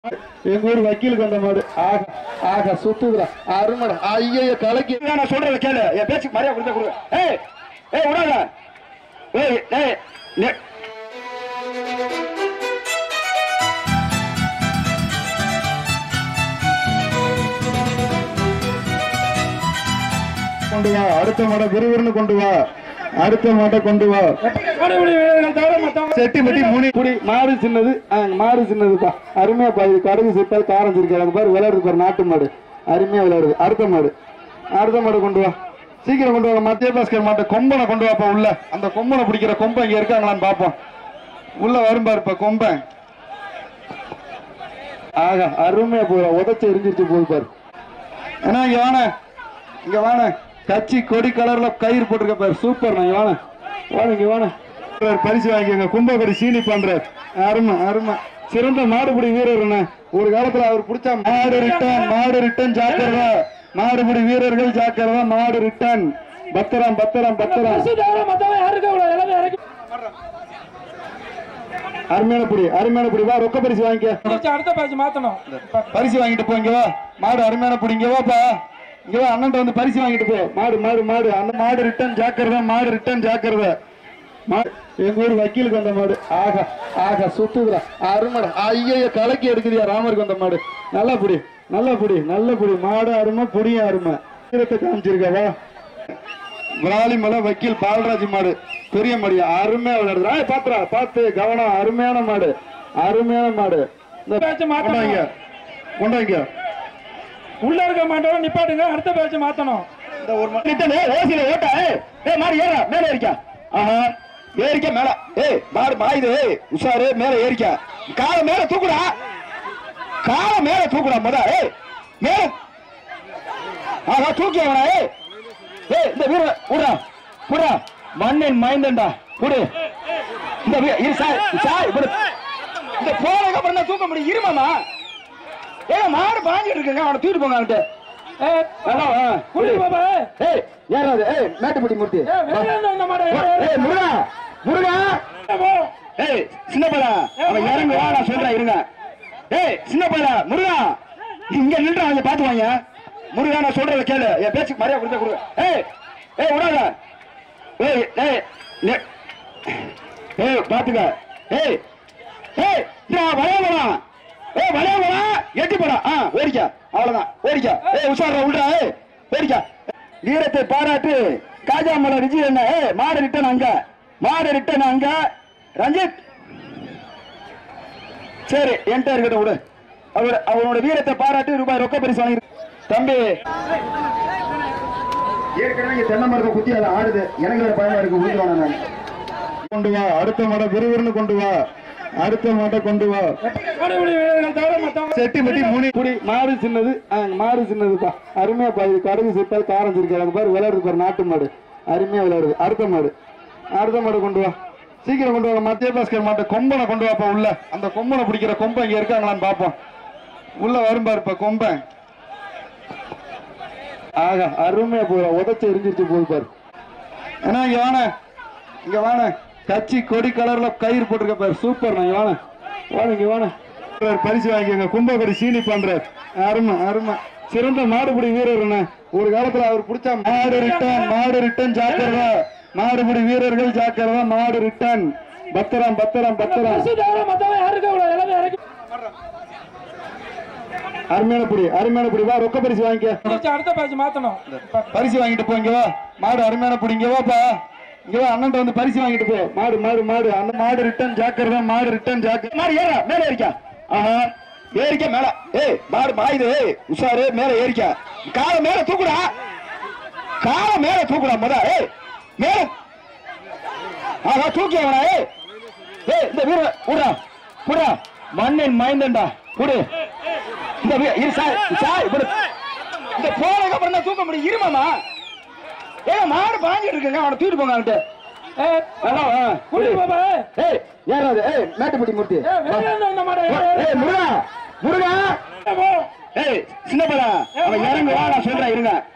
எங்க ஊர் வக்கீலுக்கு வந்த மாடு ஆக ஆக சுத்துதுடா அருமடா ஐயோ கலக்கி நான் சொல்றத கேளு என் பேச்சுக்கு மரியாதை கொடுத்தா கொடுங்க ஏய் ஏய் விடாத ஏய் ஏய் நே- கொண்டு வா அடுத்த மாடை விறுவிறுன்னு கொண்டு வா அடுத்த மாட்டை கொண்டு வா செட்டி மெட்டி முனி குடி மாடு சின்னது ஆ, மாடு சின்னதுப்பா அருமையா பா இது கடுகு சிப்பல் காரம் சிரிக்காது பாரு விளையாடுது பாரு நாட்டு மாடு அருமையா விளையாடுது அடுத்த மாடு அடுத்த மாடு கொண்டு வா சீக்கிரம் கொண்டு வா மத்திய பாஸ்கர் மாட்டை கொம்பனை கொண்டு வாப்பா உள்ள அந்த கொம்பனை பிடிக்கிற கொம்பை இங்க இருக்காங்களான்னு பாப்போம் உள்ள வரும் பாரு இப்ப கொம்பன் ஆகா அருமையா போய் உதச்சு எரிஞ்சிருச்சு போகுது பாரு ஏன்னா இங்க வாண இங்க வாண கட்சி கொடி கலர்ல கயிறு போட்டிருக்க பாரு சூப்பர் இங்க வாண வாண இங்க வாண பரிசு வாங்கிக்கோங்க கும்பகடி சீனி பண்றார் அருமை அருமை சிறந்த மாடுபிடி வீரர் என்ன ஒரு காலத்துல அவர் பிடிச்ச மாடு ரிட்டன் மாடு ரிட்டன் ஜாக்கிரதா மாடுபிடி வீரர்கள் ஜாக்கிரதா மாடு ரிட்டன் பத்திரம் பத்திரம் பத்திரம் அருமையான புடி அருமையான புடி வா ரொக்க பரிசு வாங்கிக்க அடுத்த பேட்ச் மாத்தணும் பரிசு வாங்கிட்டு போ இங்க வா மாடு அருமையான புடி இங்க வாப்பா இங்க வா அண்ணன் வந்து பரிசு வாங்கிட்டு போ மாடு மாடு மாடு அண்ணன் மாடு ரிட்டன் ஜாக்கிரதா மாடு ரிட்டன் ஜாக்கிரதா மாடு எங்க ஊர் வக்கீலுக்கு வந்த மாடு ஆகா ஆகா சுத்துதுடா அருமடா ஐயோ கலக்கி எடுக்குதியா ராமருக்கு வந்த மாடு நல்லா புடி நல்லா புடி நல்ல புடி மாடு அருமை புடியும் அருமை வீரத்தை காமிச்சிருக்கா வா விராலிமலை வக்கீல் பாலராஜ் மாடு பெரிய மாடியா அருமையா விளையாடுது ஆ, பாத்துடா பாத்து கவனம் அருமையான மாடு அருமையான மாடு இந்த பேட்ச் மாத்தணும். கொண்டாங்க கொண்டாங்க உள்ள இருக்க மாட்டோம் நிப்பாட்டுங்க அடுத்த பேட்ச் மாத்தணும் இந்த ஒரு மணி நிட்டனே ஓசில ஓட்ட ஏய் ஏய் மாடு ஏறா மேல ஏறிக்கா ஆஹா ஏறிக்க மேல ஏய் மாடு மாயுது ஏய் உஷாரு மேல ஏறிக்க கால மேல தூக்குடா கால மேல தூக்குடா முத ஏய் மேல ஆஹா தூக்கி அவனா ஏய் ஏய் இந்த வீர விடுறா விடுறா மண்ணின் மைந்தன்டா விடு இந்த வீ- இரு சார் சார் விடு இந்த போனதுக்கு அப்புறம் தான் தூக்க முடியும் இருமாமா ஏங்க மாடு பாஞ்சிட்டு இருக்குங்க அவனை தூக்கிட்டு போங்க அவன்கிட்ட ஏய், ஹலோ ஆ குடி பாப்பா ஏய். ஏய் யாராவது ஏய் மேட்டுப்பட்டி மூர்த்தி ஏய், வெளிய இருந்து வந்த மாடு, ஏய், ஏய், ஏய் முருகா முருகா ஏய், போ. ஏய் சின்ன பையலா அவன் இறங்கி வா நான் சொல்றேன் இருங்க ஏய் சின்ன பையலா முருகா இங்க நின்று அவங்க பாத்து வாங்க முருகா நான் சொல்றத கேளு என் பேச்சுக்கு மரியாதை கொடுத்தா கொடுங்க ஏய் ஏய் விடாத ஏய் ஏய் நே- ஏய் பாத்துக்க ஏய் ஏய் நான் வளையவனா ஏய் வளையவனா எட்டி போடா ஆ ஓடிக்க அவ்வளவுதான் ஓடிக்க ஏய் உஷாரா உள்றா ஏய் ஓடிக்க வீரத்தை பாராட்டு காஜாமலை விஜய் என்ன ஏய் மாடு ரிட்டன் அங்க மாடு ரிட்டன் அங்க ரஞ்சித் சரி என்கிட்ட இருக்கட்டும் விடு அவர் அவனோட வீரத்தை பாராட்டி ரூபாய் ரொக்க பரிசு வாங்கி தம்பி ஏற்கனவே இங்க தென்னை மரத்தை குத்தி அதை ஆடுது எனக்கு வேற பயமா இருக்கு ஊதுவான நான் கொண்டு வா அடுத்த மாடை விறுவிறுன்னு கொண்டு வா அடுத்த மாட்டை கொண்டு வா மாடுபிடி வீரர்கள் தவிர மத்தவங்க செட்டி மெட்டி முனி குடி மாடு சின்னது ஆ, மாடு சின்னதுப்பா அருமையா பா இது கடுகு சிப்பல் காரம் சிரிக்காது பாரு விளையாடுது பாரு நாட்டு மாடு அருமையா விளையாடுது அடுத்த மாடு அடுத்த மாடு கொண்டு வா சீக்கிரம் கொண்டு வா மத்திய பாஸ்கர் மாட்டை கொம்பனை கொண்டு வாப்பா உள்ள அந்த கொம்பனை பிடிக்கிற கொம்பை இங்க இருக்காங்களான்னு பாப்போம் உள்ள வரும் பாரு இப்ப கொம்பன் ஆகா அருமையா போய் உதச்சு எரிஞ்சிருச்சு போகுது பாரு ஏன்னா இங்க வாண இங்க வாண கட்சி கொடி கலர்ல கயிறு போட்டிருக்க பாரு சூப்பர் இங்க வாண வாண இங்க வாண பரிசு வாங்கிக்கோங்க கும்பகடி சீனி பண்றார் அருமை அருமை சிறந்த மாடுபிடி வீரர் என்ன ஒரு காலத்துல அவர் பிடிச்ச மாடு ரிட்டன் மாடு ரிட்டன் ஜாக்கிரதா மாடுபிடி வீரர்கள் ஜாக்கிரதா மாடு ரிட்டன் பத்திரம் பத்திரம் பத்திரம் பஸ் தவிர மத்தவங்க யாரும் இருக்க கூடாது எல்லாமே இறக்கி அருமையான புடி அருமையான புடி வா ரொக்க பரிசு வாங்கிக்க பிடிச்சு அடுத்த பேட்ச் மாத்தணும் பரிசு வாங்கிட்டு போ இங்க வா மாடு அருமையான புடி இங்க வாப்பா இங்க வா அண்ணன் வந்து பரிசு வாங்கிட்டு போ மாடு மாடு மாடு அண்ணன் மாடு ரிட்டன் ஜாக்கிரதா மாடு ரிட்டன் ஜாக்கிரதா மாடு ஏறா மேல ஏறிக்கா ஆஹா ஏறிக்க மேல ஏய் மாடு மாயுது ஏய் உஷாரு மேல ஏறிக்க கால மேல தூக்குடா கால மேல தூக்குடா முத ஏய் மேல ஆஹா தூக்கி அவனா ஏய் ஏய் இந்த வீர விடுறா விடுறா மண்ணின் மைந்தன்டா விடு இந்த வீ- இரு சார் சார் விடு இந்த போனதுக்கு அப்புறம் தான் தூக்க முடியும் இருமாமா ஏங்க மாடு பாஞ்சிட்டு இருக்குங்க அவனை தூக்கிட்டு போங்க அவன்கிட்ட ஏய், ஹலோ ஆ குடி பாப்பா ஏய். ஏய் யாராவது ஏய் மேட்டுப்பட்டி மூர்த்தி ஏய், வெளிய இருந்து வந்த மாடு, ஏய், ஏய், ஏய் முருகா முருகா ஏய், போ. ஏய் சின்ன பையலா அவன் இறங்கி வா நான் சொல்றேன் இருங்க